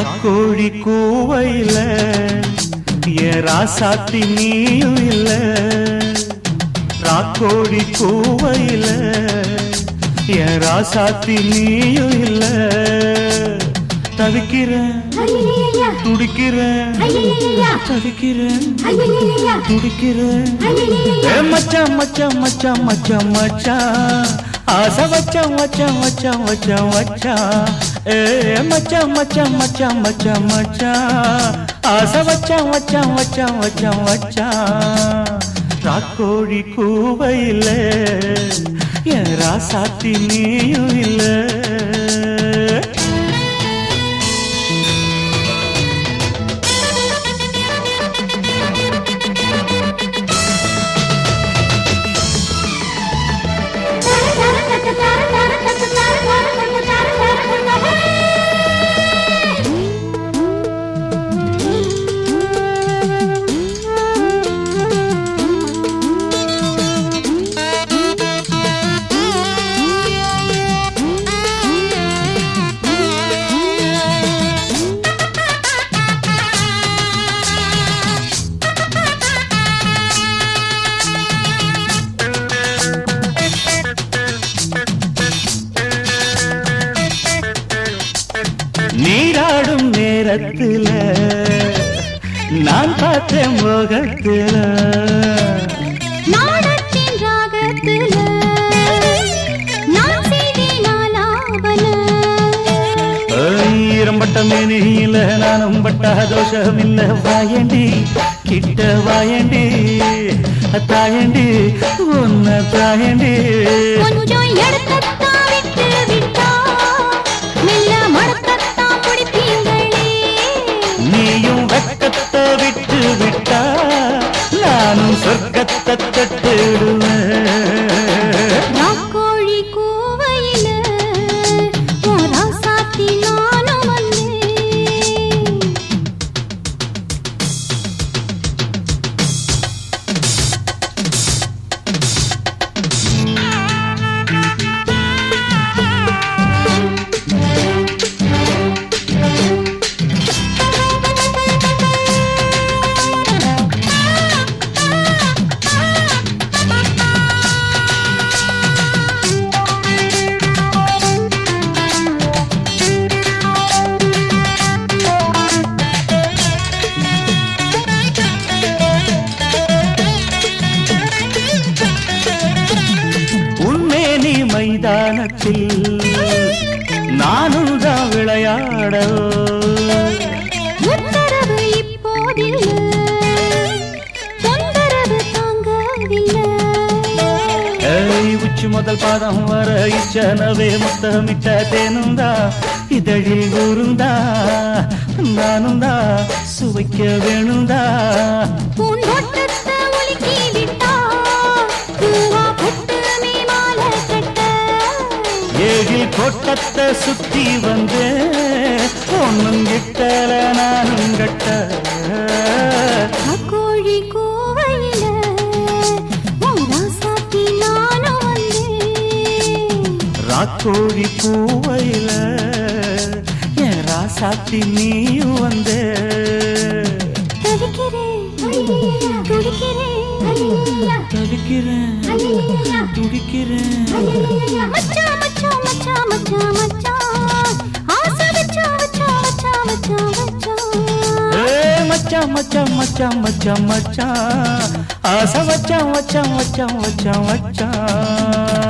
ராக்கோழி கூவையில என் ராசாத்தி நீயும் இல்ல ராக்கோழி கூவையில என் ராசாத்தி நீயும் இல்ல தவிக்கிறேன் ஐயையையா, துடிக்கிறேன் ஐயையையா, தவிக்கிறேன் ஐயையையா, துடிக்கிறேன் ஐயையையா. ஏ மச்சான் மச்சான் மச்சான் மச்சான் மச்சான் ஆசை வச்சான் வச்சான் வச்சான் வச்சான் வச்சான் ஏ மச்சான் மச்சான் மச்சான் மச்சான் மச்சான் ஆசை வச்சான் வச்சான் வச்சான் வச்சான் வச்சான் ராக்கோழி கூவையில் என் ராசாத்தி நீயும் இல்லை நீராடும் நேரத்துல நான் பார்த்தேன் முகத்துல நாடத்தின் ராகத்துல நான் செய்தேன் ஆலாபன. ஈரம்பட்ட மேனியில நானும் பட்ட தோஷம் இல்ல வாயண்டி கிட்ட வாயண்டி தாயண்டி உன்ன தாயண்டி கொஞ்சம் எடுக்கத்தான் விட்டு விட்டா, மெல்ல மடக்கத்தான் பிடிப்பீங்களே. நீயும் வெக்கத்தை விட்டு விட்டா நானும் சொர்க்கத்தை தட்டிடுவேன் ராக்கோழி கூவையில உன் ராசாத்தி நானும் வந்தேன். உன்மேனி மைதானத்தில் நானும் தான் விளையாட உத்தரவு இப்போதில்லை தொந்தரவு தாங்கவில்லை ஏய், உச்சி முதல் பாதம் வர இச்சனவே முத்தமிட்ட தேனுந்தா இதழில் ஊருந்தா நானும் தான் சுவைக்க வேணுந்தா பூந்தோட்டத்தை உலுக்கி விட்டா பூவா பொட்டுமே மாலை கட்ட ஏழில் கோட்டத்தை சுத்தி வந்து ஒன்னும் கிட்டல நானும் கட்ட கோழி கூவையில உன் ராசாத்தி நானும் வந்தேன் ராக்கோழி பூவையில என் ராசாத்தி நீயும் வந்து தவிக்கிறேன் துடிக்கிறேன் தவிக்கிறேன் துடிக்கிறேன் மச்சான் மச்சான் மச்சான் மச்சான் மச்சான் ஆசை வச்சான் வச்சான் வச்சான் வச்சான் வச்சான் ஏ மச்சான் மச்சான் மச்சான் மச்சான் மச்சான் ஆசை வச்சான் வச்சான் வச்சான் வச்சான் வச்சான்